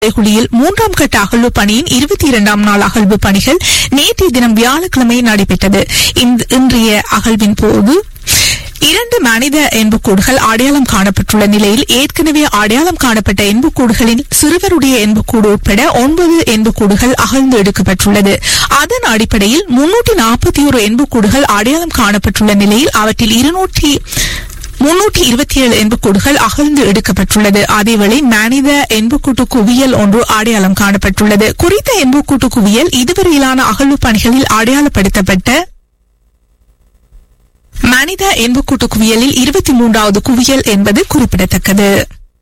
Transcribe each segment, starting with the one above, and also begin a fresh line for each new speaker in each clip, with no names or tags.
குழியில் மூன்றாம் கட்ட அகழ்வு பணியின் இருபத்தி இரண்டாம் நாள் அகழ்வு பணிகள் நேற்றைய தினம் வியாழக்கிழமை நடைபெற்றது இந்த- இன்றைய அகழ்வின் போது இரண்டு மனித எண்புக்கூடுகள் அடையாளம் காணப்பட்டுள்ள நிலையில் ஏற்கனவே அடையாளம் காணப்பட்ட எண்புக்கூடுகளில் சிறுவருடைய எண்புக்கூடு உட்பட ஒன்பது எண்புக்கூடுகள் அகழ்ந்து எடுக்கப்பட்டுள்ளது அதன் அடிப்படையில் முன்னூற்றி நாற்பத்தி ஒரு எண்புக்கூடுகள் அடையாளம் காணப்பட்டுள்ள நிலையில் அவற்றில் இருநூற்றி முன்னூற்றி இருபத்தி ஏழு எண்புக்கூடுகள் அகழ்ந்து எடுக்கப்பட்டுள்ளது அதேவேளை மனித எண்புக்கூட்டு குவியல் ஒன்று அடையாளம் காணப்பட்டுள்ளது குறித்த எண்புக்கூட்டு குவியல் இதுவரையிலான அகழ்வு பணிகளில் அடையாளப்படுத்தப்பட்ட மனித எண்புக்கூட்டு குவியலில் இருபத்தி மூன்றாவது குவியல் என்பது குறிப்பிடத்தக்கது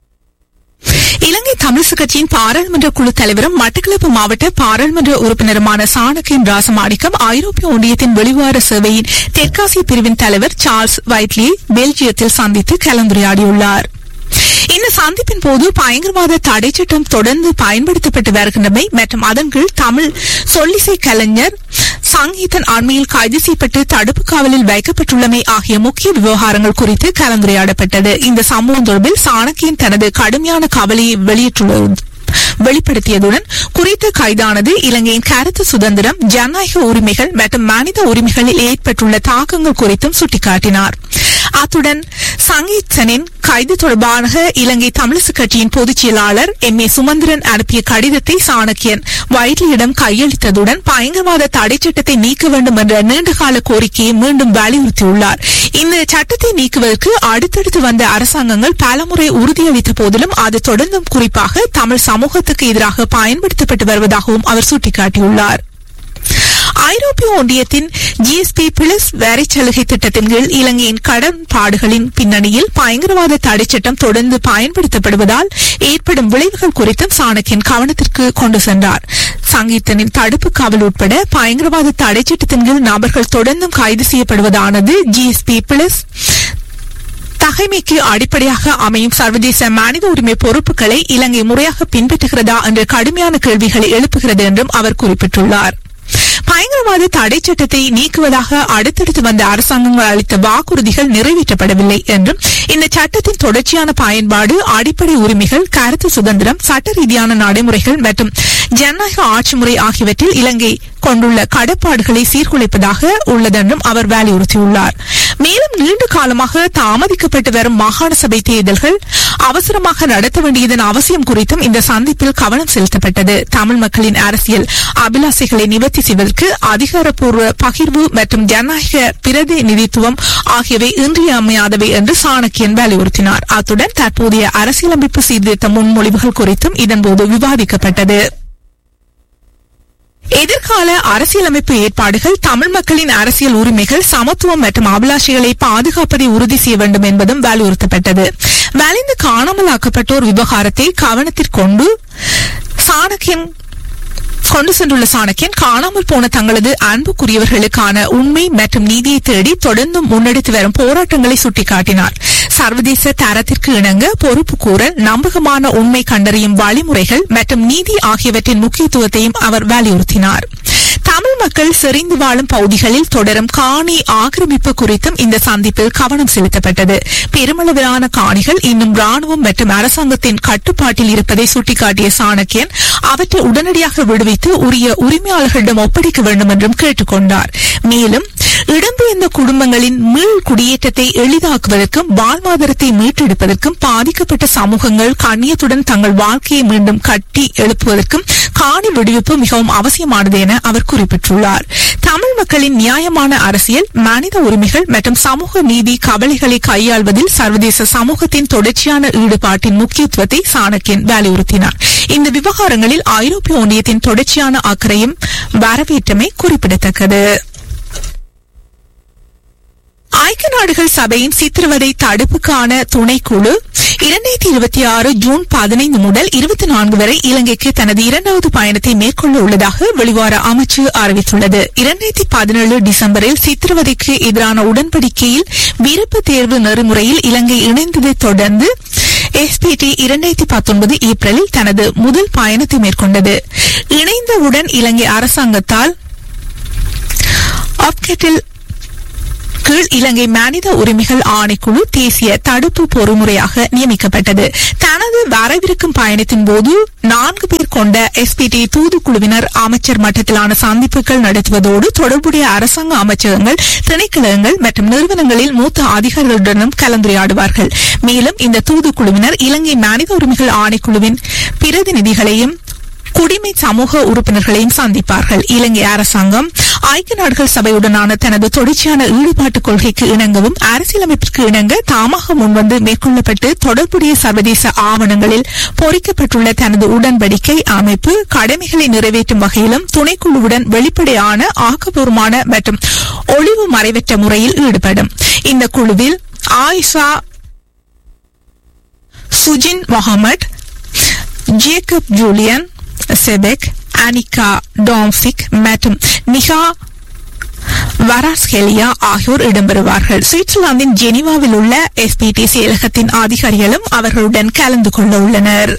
இலங்கை தமிழிசு கட்சியின் பாராளுமன்ற குழு தலைவரும் மட்டக்களப்பு மாவட்ட பாராளுமன்ற உறுப்பினருமான சாணக்கியன் ராசமாணிக்கம் ஐரோப்பிய ஒன்றியத்தின் வெளிவார சேவையின் தெற்காசிய பிரிவின் தலைவர் சார்ல்ஸ் வைட்லியை பெல்ஜியத்தில் சந்தித்து கலந்துரையாடியுள்ளார் இந்த சந்திப்பின் போது பயங்கரவாத தடை சட்டம் தொடர்ந்து பயன்படுத்தப்பட்டு வருகின்றமை மற்றும் அதன் கீழ் தமிழ் சொல்லிசை கலைஞர் சங்கீதன் அண்மையில் கைது செய்யப்பட்டு தடுப்பு காவலில் வைக்கப்பட்டுள்ளமை ஆகிய முக்கிய விவகாரங்கள் குறித்து கலந்துரையாடப்பட்டது இந்த சம்பவம் தொடர்பில் சாணக்கியன் தனது கடுமையான கவலையை வெளியிட்டுள்ளது வெளிப்படுத்தியதுடன் குறித்த கைதானது இலங்கையின் கருத்து சுதந்திரம் ஜனநாயக உரிமைகள் மற்றும் மனித உரிமைகளில் ஏற்பட்டுள்ள தாக்கங்கள் குறித்தும் சுட்டிக்காட்டினார் அத்துடன் சங்கீத்தனின் கைது தொடர்பாக இலங்கை தமிழிசு கட்சியின் பொதுச் செயலாளர் எம் ஏ சுமந்திரன் அனுப்பிய கடிதத்தை சாணக்கியன் வைட்லியிடம் கையளித்ததுடன் பயங்கரவாத தடை சட்டத்தை நீக்க வேண்டும் என்ற நீண்டகால கோரிக்கையை மீண்டும் வலியுறுத்தியுள்ளார் இந்த சட்டத்தை நீக்குவதற்கு அடுத்தடுத்து வந்த அரசாங்கங்கள் பலமுறை உறுதியளித்த போதிலும் அது தொடர்ந்தும் குறிப்பாக தமிழ் சமூகத்துக்கு எதிராக பயன்படுத்தப்பட்டு வருவதாகவும் அவர் சுட்டிக்காட்டியுள்ளார் ஐரோப்பிய ஒன்றியத்தின் ஜிஎஸ்பி பிளஸ் வரி சலுகை திட்டத்தின் கீழ் இலங்கையின் கடன்பாடுகளின் பின்னணியில் பயங்கரவாத தடை சட்டம் தொடர்ந்து பயன்படுத்தப்படுவதால் ஏற்படும் விளைவுகள் குறித்தும் சாணக்கியன் கவனத்திற்கு கொண்டு சென்றார் சங்கீதனின் தடுப்பு காவல் உட்பட பயங்கரவாத தடை சட்டத்தின் கீழ் நபர்கள் தொடர்ந்தும் கைது செய்யப்படுவதானது ஜிஎஸ்பி பிளஸ் தகைமைக்கு அடிப்படையாக அமையும் சர்வதேச மனித உரிமை பொறுப்புகளை இலங்கை முறையாக பின்பற்றுகிறதா என்ற கடுமையான கேள்விகளை எழுப்புகிறது என்றும் அவர் குறிப்பிட்டுள்ளார் பயங்கரவாத தடை சட்டத்தை நீக்குவதாக அடுத்தடுத்து வந்த அரசாங்கங்கள் அளித்த வாக்குறுதிகள் நிறைவேற்றப்படவில்லை என்றும் இந்த சட்டத்தின் தொடர்ச்சியான பயன்பாடு அடிப்படை உரிமைகள் கருத்து சுதந்திரம் சட்ட ரீதியான நடைமுறைகள் மற்றும் ஜனநாயக ஆட்சி முறை ஆகியவற்றில் இலங்கை கொண்டுள்ள கடப்பாடுகளை சீர்குலைப்பதாக உள்ளதென்றும் அவர் வலியுறுத்தியுள்ளார் மேலும் நீண்ட காலமாக தாமதிக்கப்பட்டு வரும் மாகாண சபை தேர்தல்கள் அவசரமாக நடத்த வேண்டியதன் அவசியம் குறித்தும் இந்த சந்திப்பில் கவனம் செலுத்தப்பட்டது தமிழ் மக்களின் அரசியல் அபிலாசைகளை நிவர்த்தி செய்வதற்கு அதிகாரப்பூர்வ பகிர்வு மற்றும் ஜனநாயக பிரதிநிதித்துவம் ஆகியவை இன்றியமையாதவை என்று சாணக்கியன் வலியுறுத்தினார் அத்துடன் தற்போதைய அரசியலமைப்பு சீர்திருத்த முன்மொழிவுகள் குறித்தும் இதன்போது விவாதிக்கப்பட்டது எதிர்கால அரசியலமைப்பு ஏற்பாடுகள் தமிழ் மக்களின் அரசியல் உரிமைகள் சமத்துவம் மற்றும் அபிலாஷைகளை பாதுகாப்பதை உறுதி செய்ய வேண்டும் என்பதும் வலியுறுத்தப்பட்டது வலிந்து காணாமலாக்கப்பட்டோர் விவகாரத்தை கவனத்திற்கொண்டு சாணக்கியன் கொண்டு சென்றுள்ள சாணக்கியன் காணாமல் போன தங்களது அன்புக்குரியவர்களுக்கான உண்மை மற்றும் நீதியை தேடி தொடர்ந்தும் முன்னெடுத்து வரும் போராட்டங்களை சுட்டிக்காட்டினார் சர்வதேச தரத்திற்கு இணங்க பொறுப்பு கூறல் நம்பகமான உண்மை கண்டறியும் வழிமுறைகள் மற்றும் நீதி ஆகியவற்றின் முக்கியத்துவத்தையும் அவர் வலியுறுத்தினார் தமிழ் மக்கள் செறிந்து வாழும் பகுதிகளில் தொடரும் காணி ஆக்கிரமிப்பு குறித்தும் இந்த சந்திப்பில் கவனம் செலுத்தப்பட்டது பெருமளவிலான காணிகள் இன்னும் ராணுவம் மற்றும் அரசாங்கத்தின் கட்டுப்பாட்டில் இருப்பதை சுட்டிக்காட்டிய சாணக்கியன் அவற்றை உடனடியாக விடுவித்து உரிய உரிமையாளர்களிடம் ஒப்படைக்க வேண்டும் என்றும் கேட்டுக் கொண்டார் மேலும் இடம்பெயர்ந்த குடும்பங்களின் மீள் குடியேற்றத்தை எளிதாக்குவதற்கும் வாழ்வாதாரத்தை மீட்டெடுப்பதற்கும் பாதிக்கப்பட்ட சமூகங்கள் கண்ணியத்துடன் தங்கள் வாழ்க்கையை மீண்டும் கட்டி எழுப்புவதற்கும் காணி விடுவிப்பு மிகவும் அவசியமானது என அவர் குறிப்பிட்டுள்ளார் தமிழ் மக்களின் நியாயமான அரசியல் மனித உரிமைகள் மற்றும் சமூக நீதி கவலைகளை கையாள்வதில் சர்வதேச சமூகத்தின் தொடர்ச்சியான ஈடுபாட்டின் முக்கியத்துவத்தை சாணக்கியன் வலியுறுத்தினார் இந்த விவகாரங்களில் ஐரோப்பிய ஒன்றியத்தின் தொடர்ச்சியான அக்கறையும் வரவேற்றமை குறிப்பிடத்தக்கது ஐக்கிய நாடுகள் சபையின் சித்திரவதை தடுப்புக்கான துணைக்குழு இரண்டாயிரத்தி இருபத்தி ஆறு ஜூன் பதினைந்து முதல் இருபத்தி நான்கு வரை இலங்கைக்கு தனது இரண்டாவது பயணத்தை மேற்கொள்ள உள்ளதாக வெளிவார அமைச்சு அறிவித்துள்ளது இரண்டாயிரத்தி பதினேழு டிசம்பரில் சித்திரவதைக்கு எதிரான உடன்படிக்கையில் விருப்ப தேர்வு நெறிமுறையில் இலங்கை இணைந்ததை தொடர்ந்து எஸ்பிடி இரண்டாயிரத்தி பத்தொன்பது ஏப்ரலில் தனது முதல் பயணத்தை மேற்கொண்டது இணைந்தவுடன் இலங்கை அரசாங்கத்தால் ஆப்கெட்டில் கீழ் இலங்கை மனித உரிமைகள் ஆணைக்குழு தேசிய தடுப்பு பொறிமுறையாக நியமிக்கப்பட்டது தனது வரவிருக்கும் பயணத்தின் போது நான்கு பேர் கொண்ட எஸ்பிடி தூதுக்குழுவினர் அமைச்சர் மட்டத்திலான சந்திப்புகள் நடத்துவதோடு தொடர்புடைய அரசாங்க அமைச்சகங்கள் திணைக்களங்கள் மற்றும் நிறுவனங்களில் மூத்த அதிகாரிகளுடனும் கலந்துரையாடுவார்கள் மேலும் இந்த தூதுக்குழுவினர் இலங்கை மனித உரிமைகள் ஆணைக்குழுவின் பிரதிநிதிகளையும் குடிமை சமூக உறுப்பினர்களையும் சந்திப்பார்கள் இலங்கை அரசாங்கம் ஐக்கிய நாடுகள் சபையுடனான தனது தொடர்ச்சியான ஈடுபாட்டு கொள்கைக்கு இணங்கவும் அரசியலமைப்பிற்கு இணங்க தாமாக முன்வந்து மேற்கொள்ளப்பட்டு தொடர்புடைய சர்வதேச ஆவணங்களில் பொறிக்கப்பட்டுள்ள தனது உடன்படிக்கை அமைப்பு கடமைகளை நிறைவேற்றும் வகையிலும் துணைக்குழுவுடன் வெளிப்படையான ஆக்கப்பூர்வமான மற்றும் ஒளிவு மறைவற்ற முறையில் ஈடுபடும் இந்த குழுவில் ஆயிஷா சுஜின் முகமது ஜேக்கப் ஜூலியன் செபெக் அனிகா டாம்ஃபிக் மற்றும் நிகா வராஸ்கெலியா ஆகியோர் இடம்பெறுவார்கள் சுவிட்சர்லாந்தின் ஜெனீவாவில் உள்ள எஸ்பிடி செயலகத்தின் அதிகாரிகளும் அவர்களுடன் கலந்து கொள்ள உள்ளனர்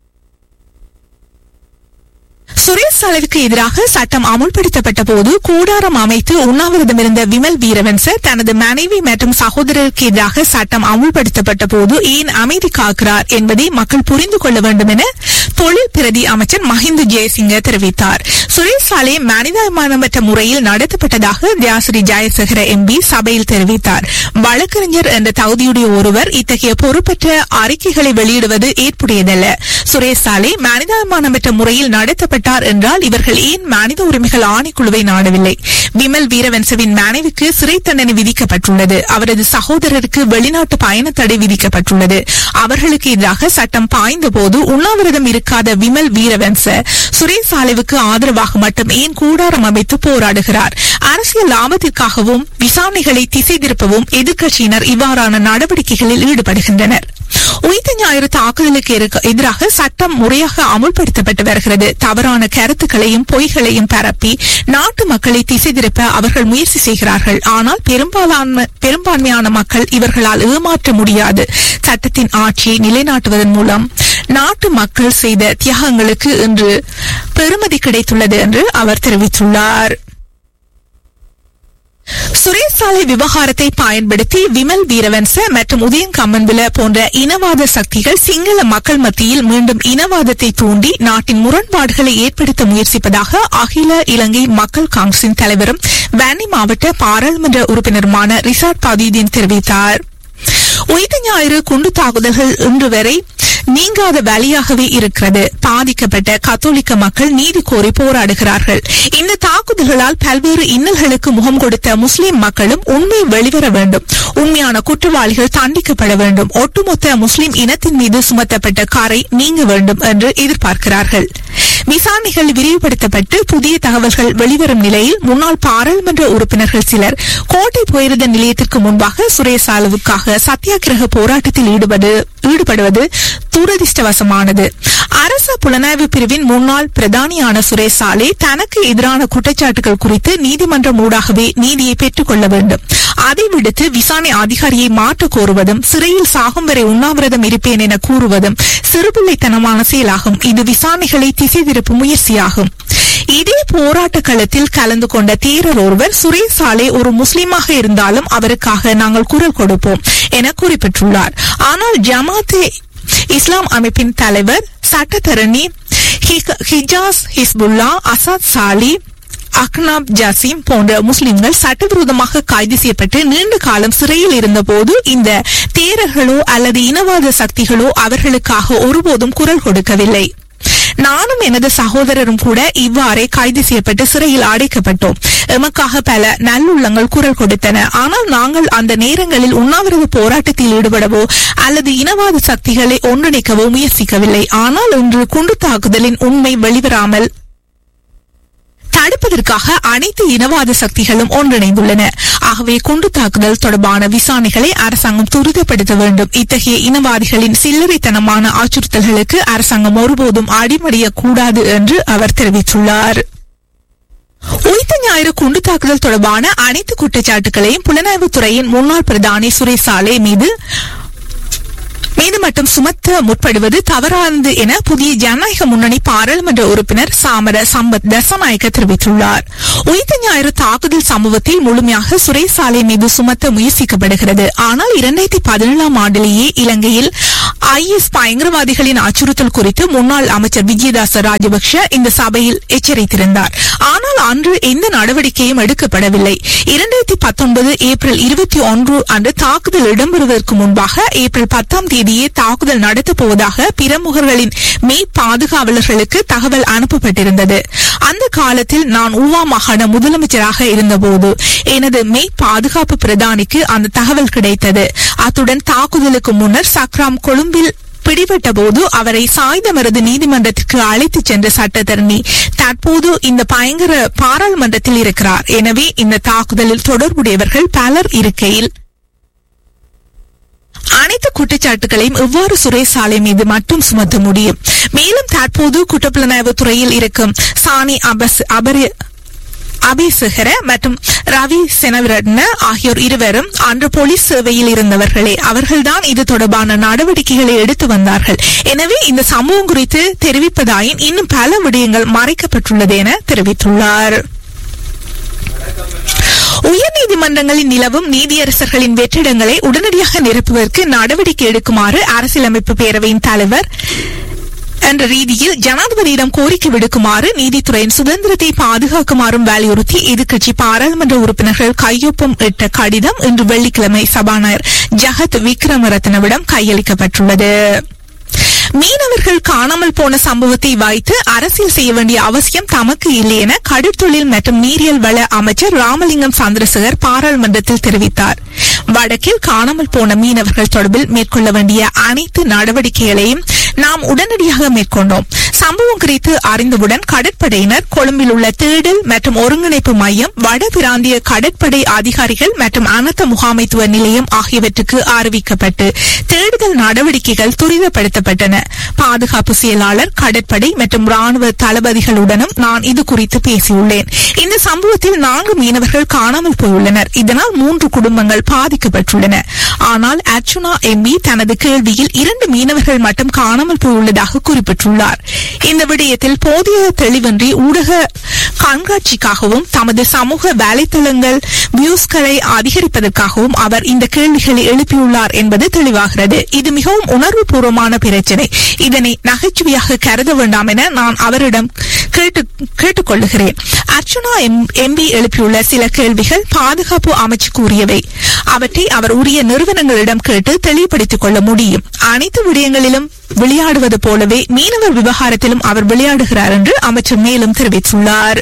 சுரேஷ் சாலைக்கு எதிராக சட்டம் அமுல்படுத்தப்பட்ட போது கூடாரம் அமைத்து உண்ணாவிரதம் இருந்த விமல் வீரவன்ச தனது மனைவி மற்றும் சகோதரருக்கு எதிராக சட்டம் அமுல்படுத்தப்பட்ட போது ஏன் அமைதி காக்கிறார் என்பதை மக்கள் புரிந்து கொள்ள வேண்டும் என தொழில் பிரதி அமைச்சர் மஹிந்த ஜெயசிங்க தெரிவித்தார் சுரேஷ் சாலை மனிதாபிமானமற்ற முறையில் நடத்தப்பட்டதாக தியாசிரி ஜெயசேகர எம்பி சபையில் தெரிவித்தார் வழக்கறிஞர் என்ற தகுதியுடைய ஒருவர் இத்தகைய பொறுப்பற்ற அறிக்கைகளை வெளியிடுவது ஏற்புடையதல்ல சுரேஷ் சாலை மனிதாபிமானமற்ற முறையில் நடத்தப்பட்டார் என்றால் இவர்கள் ஏன் மனித உரிமைகள் ஆணைக்குழுவை நாடவில்லை விமல் வீரவன்சவின் மனைவிக்கு சிறை தண்டனை விதிக்கப்பட்டுள்ளது அவரது சகோதரருக்கு வெளிநாட்டு பயண தடை விதிக்கப்பட்டுள்ளது அவர்களுக்கு எதிராக சட்டம் பாய்ந்த போது உண்ணாவிரதம் இருக்காத விமல் வீரவன்ச சுரேஷ் சாலைவுக்கு ஆதரவாக மட்டும் ஏன் கூடாரம் அமைத்து போராடுகிறார் அரசியல் லாபத்திற்காகவும் விசாரணைகளை திசை திருப்பவும் எதிர்க்கட்சியினர் இவ்வாறான நடவடிக்கைகளில் ஈடுபடுகின்றனர் உயிர்த்த ஞாயிறு தாக்குதலுக்கு எதிர்க்க- எதிராக சட்டம் முறையாக அமுல்படுத்தப்பட்டு வருகிறது தவறான கருத்துக்களையும் பொய்களையும் பரப்பி நாட்டு மக்களை திசை திருப்ப அவர்கள் முயற்சி செய்கிறார்கள் ஆனால் பெரும்பாலான பெரும்பான்மையான மக்கள் இவர்களால் ஏமாற்ற முடியாது சட்டத்தின் ஆட்சியை நிலைநாட்டுவதன் மூலம் நாட்டு மக்கள் செய்த தியாகங்களுக்கு இன்று பெருமதி கிடைத்துள்ளது என்று அவர் தெரிவித்துள்ளார் சுரேஷ் சாலை விவகாரத்தை பயன்படுத்தி விமல் வீரவன்ச மற்றும் உதயன் கம்மன்பில போன்ற இனவாத சக்திகள் சிங்கள மக்கள் மத்தியில் மீண்டும் இனவாதத்தை தூண்டி நாட்டின் முரண்பாடுகளை ஏற்படுத்த முயற்சிப்பதாக அகில இலங்கை மக்கள் காங்கிரசின் தலைவரும் வன்னி மாவட்ட பாராளுமன்ற உறுப்பினருமான ரிசாட் பதியுதீன் தெரிவித்தார் உயிர்த்த ஞாயிறு குண்டு தாக்குதல்கள் இன்று வரை நீங்காத வழியாகவே இருக்கிறது பாதிக்கப்பட்ட கத்தோலிக்க மக்கள் நீதி கோரி போராடுகிறார்கள் இந்த தாக்குதல்களால் பல்வேறு இன்னல்களுக்கு முகம் கொடுத்த முஸ்லிம் மக்களும் உண்மை வெளிவர வேண்டும் உண்மையான குற்றவாளிகள் தண்டிக்கப்பட வேண்டும் ஒட்டுமொத்த முஸ்லிம் இனத்தின் மீது சுமத்தப்பட்ட காரை நீங்க வேண்டும் என்று எதிர்பார்க்கிறார்கள் விசாரணைகள் விரிவுபடுத்தப்பட்டு புதிய தகவல்கள் வெளிவரும் நிலையில் முன்னாள் பாராளுமன்ற உறுப்பினர்கள் சிலர் கோட்டை போயிருந்த நிலையத்திற்கு முன்பாக சுரேசாலுவுக்காக சத்தியாகிரக போராட்டத்தில் ஈடுபடு ஈடுபடுவது துரதிர்ஷ்டவசமானது அரச புலனாய்வு பிரிவின் முன்னாள் பிரதானியான சுரேஷ் சாலே தனக்கு எதிரான குற்றச்சாட்டுகள் குறித்து நீதிமன்றம் ஊடாகவே நீதியை பெற்றுக் கொள்ள வேண்டும் அதை விடுத்து விசாரணை அதிகாரியை மாற்ற கோருவதும் சிறையில் சாகும் வரை உண்ணாவிரதம் இருப்பேன் என கூறுவதும் சிறுபிள்ளைத்தனமான செயலாகும் இது விசாரணைகளை திசை திருப்பும் முயற்சியாகும் இதே போராட்ட களத்தில் கலந்து கொண்ட தேரர் ஒருவர் சுரேஷ் சாலே ஒரு முஸ்லீமாக இருந்தாலும் அவருக்காக நாங்கள் குரல் கொடுப்போம் என குறிப்பிட்டுள்ளார் ஆனால் ஜமாத்தே இஸ்லாம் அமைப்பின் தலைவர் சட்டத்தரணி ஹி- ஹிஜாஸ் ஹிஸ்புல்லா அசாத் சாலி அக்னாப் ஜசீம் போன்ற முஸ்லிம்கள் சட்டவிரோதமாக கைது செய்யப்பட்டு நீண்ட காலம் சிறையில் இருந்தபோது இந்த தேரர்களோ அல்லது இனவாத சக்திகளோ அவர்களுக்காக ஒருபோதும் குரல் கொடுக்கவில்லை நானும் எனது சகோதரரும் கூட இவ்வாறே கைது செய்யப்பட்டு சிறையில் அடைக்கப்பட்டோம் எமக்காக பல நல்லுள்ளங்கள் குரல் கொடுத்தன ஆனால் நாங்கள் அந்த நேரங்களில் உண்ணாவிரத போராட்டத்தில் ஈடுபடவோ அல்லது இனவாத சக்திகளை ஒன்றிணைக்கவோ முயற்சிக்கவில்லை ஆனால் இன்று குண்டு தாக்குதலின் உண்மை வெளிவராமல் தடுப்பதற்காக அனைத்து இனவாத சக்திகளும் ஒன்றிணைந்துள்ளன ஆகவே குண்டு தாக்குதல் தொடர்பான விசாரணைகளை அரசாங்கம் துரிதப்படுத்த வேண்டும் இத்தகைய இனவாதிகளின் சில்லறைத்தனமான அச்சுறுத்தல்களுக்கு அரசாங்கம் ஒருபோதும் அடிமடியக் கூடாது என்று அவர் தெரிவித்துள்ளார் உயிர்த்த ஞாயிறு குண்டு தாக்குதல் தொடர்பான அனைத்து குற்றச்சாட்டுகளையும் புலனாய்வுத் துறையின் முன்னாள் பிரதானி சுரேஷ் சாலே மீது மீது மட்டும் சுமத்த முற்படுவது தவறானது என புதிய ஜனநாயக முன்னணி பாராளுமன்ற உறுப்பினர் சாமர சம்பத் தசநாயக்க தெரிவித்துள்ளார் உயிர்த்த ஞாயிறு தாக்குதல் சம்பவத்தில் முழுமையாக சுரேசாலை மீது சுமத்த முயற்சிக்கப்படுகிறது ஆனால் இரண்டாயிரத்தி பதினேழாம் ஆண்டிலேயே இலங்கையில் ஐஎஸ் பயங்கரவாதிகளின் அச்சுறுத்தல் குறித்து முன்னாள் அமைச்சர் விஜயதாச ராஜபக்ஷ இந்த சபையில் எச்சரித்திருந்தார் ஆனால் அன்று எந்த நடவடிக்கையும் எடுக்கப்படவில்லை இரண்டாயிரத்தி பத்தொன்பது ஏப்ரல் இருபத்தி ஒன்று அன்று தாக்குதல் இடம்பெறுவதற்கு முன்பாக ஏப்ரல் பத்தாம் தேதியே தாக்குதல் நடத்தப் போவதாக பிரமுகர்களின் மெய் பாதுகாவலர்களுக்கு தகவல் அனுப்பப்பட்டிருந்தது அந்த காலத்தில் நான் ஊவா மாகாண முதலமைச்சராக இருந்தபோது எனது மெய் பாதுகாப்பு பிரதானிக்கு அந்த தகவல் கிடைத்தது அத்துடன் தாக்குதலுக்கு முன்னர் சக்ராம் கொழும்பில் பிடிபட்ட போது அவரை சாய்ந்தமரது நீதிமன்றத்திற்கு அழைத்துச் சென்ற சட்டத்தரணி தற்போது இந்த பயங்கர பாராளுமன்றத்தில் இருக்கிறார் எனவே இந்த தாக்குதலில் தொடர்புடையவர்கள் பலர் இருக்கையில் அனைத்து குற்றச்சாட்டுகளையும் எவ்வாறு சுரேசாலை மீது மட்டும் சுமத்த முடியும் மேலும் தற்போது குற்றப்புலனாய்வு துறையில் இருக்கும் சாணி அபஸ் அபரி அபிசகர மற்றும் ரவி செனவிரட்ன ஆகியோர் இருவரும் அன்று போலீஸ் சேவையில் இருந்தவர்களே அவர்கள்தான் இது தொடர்பான நடவடிக்கைகளை எடுத்து வந்தார்கள் எனவே இந்த சம்பவம் குறித்து தெரிவிப்பதாயின் இன்னும் பல விடயங்கள் மறைக்கப்பட்டுள்ளது என தெரிவித்துள்ளார் உயர்நீதிமன்றங்களில் நிலவும் நீதியரசர்களின் வெற்றிடங்களை உடனடியாக நிரப்புவதற்கு நடவடிக்கை எடுக்குமாறு அரசியலமைப்பு பேரவையின் தலைவர் என்ற ரீதியில் ஜனாதிபதியிடம் கோரிக்கை விடுக்குமாறு நீதித்துறையின் சுதந்திரத்தை பாதுகாக்குமாறும் வலியுறுத்தி எதிர்க்கட்சி பாராளுமன்ற உறுப்பினர்கள் கையொப்பம் இட்ட கடிதம் இன்று வெள்ளிக்கிழமை சபாநாயகர் ஜகத் விக்ரமரத்னவிடம் கையளிக்கப்பட்டுள்ளது மீனவர்கள் காணாமல் போன சம்பவத்தை வைத்து அரசியல் செய்ய வேண்டிய அவசியம் தமக்கு இல்லை என கடற்தொழில் மற்றும் நீரியல் வள அமைச்சர் ராமலிங்கம் சந்திரசேகர் பாராளுமன்றத்தில் தெரிவித்தார் வடக்கில் காணாமல் போன மீனவர்கள் தொடர்பில் மேற்கொள்ள வேண்டிய அனைத்து நடவடிக்கைகளையும் நாம் உடனடியாக மேற்கொண்டோம் சம்பவம் குறித்து அறிந்தவுடன் கடற்படையினர் கொழும்பில் உள்ள தேடல் மற்றும் ஒருங்கிணைப்பு மையம் வட பிராந்திய கடற்படை அதிகாரிகள் மற்றும் அனர்த்த முகாமைத்துவ நிலையம் ஆகியவற்றுக்கு அறிவிக்கப்பட்டு தேடுதல் நடவடிக்கைகள் துரிதப்படுத்தப்பட்டன பாதுகாப்பு செயலாளர் கடற்படை மற்றும் ராணுவ தளபதிகளுடனும் நான் இது குறித்து பேசியுள்ளேன் இந்த சம்பவத்தில் நான்கு மீனவர்கள் காணாமல் போயுள்ளனர் இதனால் மூன்று குடும்பங்கள் பாதிக்கப்பட்டுள்ளன ஆனால் அர்ச்சுனா எம்பி தனது கேள்வியில் இரண்டு மீனவர்கள் மட்டும் காணாமல் போயுள்ளதாக குறிப்பிட்டுள்ளார் இந்த விடயத்தில் போதிய தெளிவின்றி ஊடக கண்காட்சிக்காகவும் தமது சமூக வலைத்தளங்கள் வியூஸ்களை அதிகரிப்பதற்காகவும் அவர் இந்த கேள்விகளை எழுப்பியுள்ளார் என்பது தெளிவாகிறது இது மிகவும் உணர்வு பூர்வமான பிரச்சனை இதனை நகைச்சுவையாக கருத வேண்டாம் என நான் அவரிடம் கேட்டு கேட்டுக்கொள்ளுகிறேன் அர்ச்சுனா எம்பி எழுப்பியுள்ள சில கேள்விகள் பாதுகாப்பு அமைச்சு கூறியவை அவற்றை அவர் உரிய நிறுவனங்களிடம் கேட்டு தெளிவுபடுத்திக் கொள்ள முடியும் அனைத்து விடயங்களிலும் விளையாடுவது போலவே மீனவர் விவகாரத்திலும் அவர் விளையாடுகிறார் என்று அமைச்சர் மேலும் தெரிவித்துள்ளார்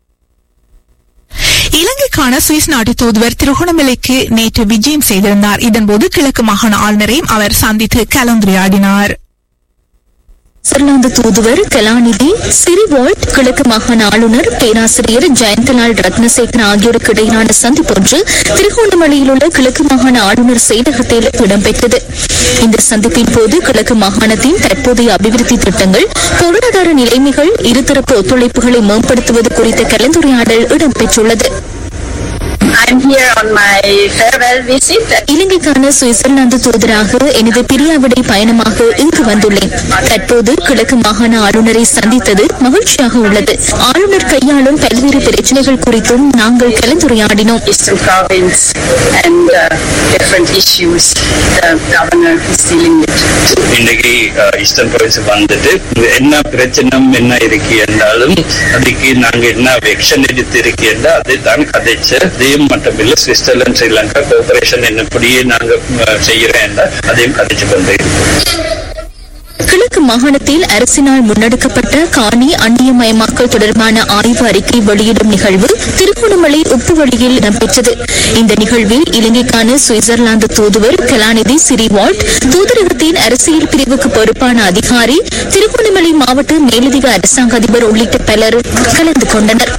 இலங்கைக்கான சுவிஸ் நாட்டு தூதுவர் திருகோணமலைக்கு நேற்று விஜயம் செய்திருந்தார் இதன்போது கிழக்கு மாகாண ஆளுநரையும் அவர் சந்தித்து கலந்துரையாடினார்
சுவிட்சர்லாந்து தூதுவர் கலாநிதி சிரிவால்ட் கிழக்கு மாகாண ஆளுநர் பேராசிரியர் ஜெயந்தலால் ரத்னசேகர் ஆகியோருக்கு இடையிலான சந்திப்பு ஒன்று திருகோணமலையில் உள்ள கிழக்கு மாகாண ஆளுநர் செயலகத்தில் இடம்பெற்றது இந்த சந்திப்பின் போது கிழக்கு மாகாணத்தின் தற்போதைய அபிவிருத்தி திட்டங்கள் பொருளாதார நிலைமைகள் இருதரப்பு ஒத்துழைப்புகளை மேம்படுத்துவது குறித்த கலந்துரையாடல் இடம்பெற்றுள்ளது
I'm here on my farewell visit.
இலங்கைக்கான சுவிட்சர்லாந்து தூதராக எனது பிரியாவிடை பயணமாக இங்கு வந்துள்ளேன் தற்போது கிழக்கு மாகாண ஆளுநரை சந்தித்தது மகிழ்ச்சியாக உள்ளது ஆளுநர் கையாளும் பல்வேறு பிரச்சனைகள் குறித்தும் நாங்கள் கலந்துரையாடினோம்
Eastern province and uh, different issues the governor is dealing with.
இன்னைக்கு ஈஸ்டர்ன் ப்ரொவின்ஸ் வந்துட்டு என்ன பிரச்சனை என்ன இருக்கு என்றாலும் அதுக்கு நாங்க என்ன வெக்ஷன் எடுத்து இருக்கு என்றால் அதை தான் கதைச்சு அதையும் மட்டுமில்லை சுவிட்சர்லாந்து ஸ்ரீலங்கா கோஆபரேஷன் என்னப்படியே நாங்க அஹ், செய்யறோம் என்றால் அதையும் கதைச்சு கொண்டு இருக்கோம்
கிழக்கு மாகாணத்தில் அரசினால் முன்னெடுக்கப்பட்ட காணி அந்நியமயமாக்கல் தொடர்பான ஆய்வு அறிக்கை வெளியிடும் நிகழ்வு திருகோணமலை உப்புவழியில் இடம்பெற்றது இந்த நிகழ்வில் இலங்கைக்கான சுவிட்சர்லாந்து தூதுவர் கலாநிதி சிரிவால்ட் தூதரகத்தின் அரசியல் பிரிவுக்கு பொறுப்பான அதிகாரி திருகோணமலை மாவட்ட மேலதிக அரசாங்க அதிபர் உள்ளிட்ட பலர் கலந்து கொண்டனர்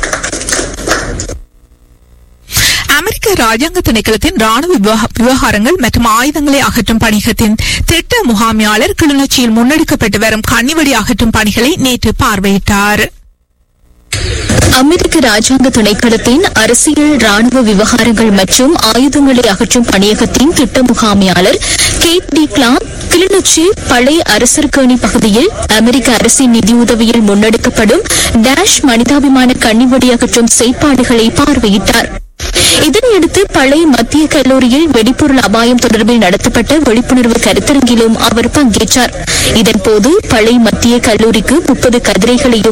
அமெரிக்க ராஜாங்க திணைக்களத்தின் ராணுவ விவகா- விவகாரங்கள் மற்றும் ஆயுதங்களை அகற்றும் பணியகத்தின் திட்ட முகாமையாளர் கிளிநொச்சியில் முன்னெடுக்கப்பட்டு வரும் கன்னிவெடி அகற்றும் பணிகளை நேற்று பார்வையிட்டார்
அமெரிக்க ராஜாங்க திணைக்களத்தின் அரசியல் ராணுவ விவகாரங்கள் மற்றும் ஆயுதங்களை அகற்றும் பணியகத்தின் திட்ட முகாமையாளர் கேட் டி கிளாம் கிளிநொச்சி பழைய அரசர்கேணி பகுதியில் அமெரிக்க அரசின் நிதியுதவியில் முன்னெடுக்கப்படும் டேஷ் மனிதாபிமான கண்ணிவடி அகற்றும் செயற்பாடுகளை பார்வையிட்டார் இதனையடுத்து பழைய மத்திய கல்லூரியில் வெடிப்பொருள் அபாயம் தொடர்பில் நடத்தப்பட்ட விழிப்புணர்வு கருத்தரங்கிலும் அவர் பங்கேற்றார் இதன்போது பழைய மத்திய கல்லூரிக்கு முப்பது கதிரைகளையும்